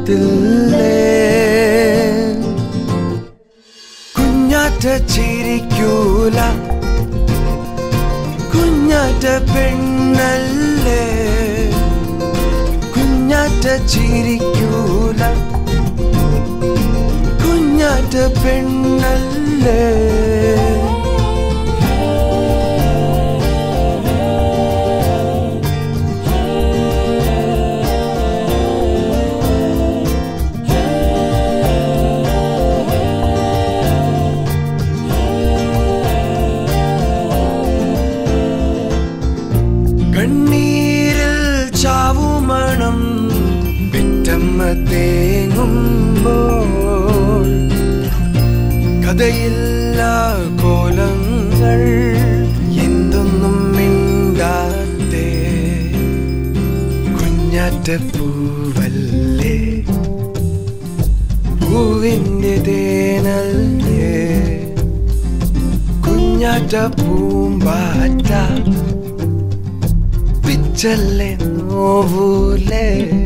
ലോകത്തില്ലേ കുഞ്ഞാറ്റ ചിരിക്കൂല കുഞ്ഞാറ്റ പെണ്ണല്ലേ കുഞ്ഞാറ്റ ചിരിക്കൂല കുഞ്ഞാറ്റ പെണ്ണല്ലേ കണ്ണീരിൽ ചാവുമണം പെറ്റമ്മ തേങ്ങുമ്പോൾ കഥയില്ല കോലങ്ങൾ എന്തൊന്നും മിണ്ടാത്തേ കുഞ്ഞാറ്റ പൂവല്ലേ പൂവിൻ്റെ തേനല്ലേ കുഞ്ഞാറ്റ പൂമ്പാറ്റ പിച്ചല്ലേ നോവൂലേ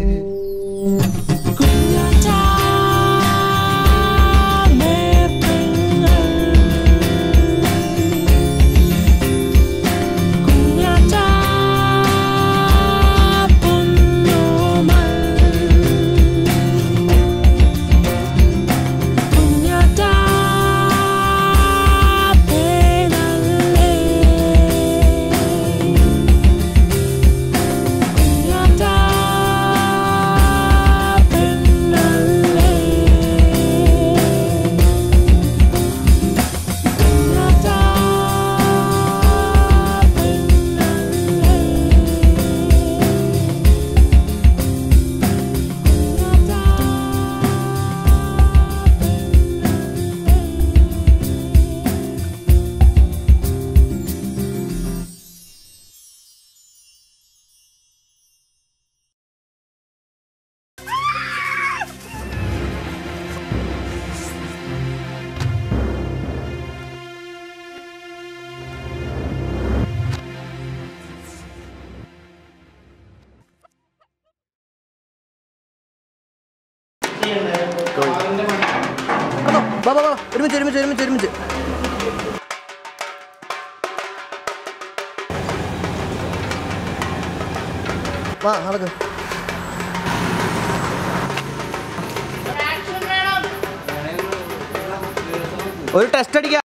വാ വാ വാ ഒരുമിച്ച് ഒരുമിച്ച് ഒരുമിച്ച് ഒരുമിച്ച് വാ നടക്ക് ഒരു ടെസ്റ്റ് അടിക്കാം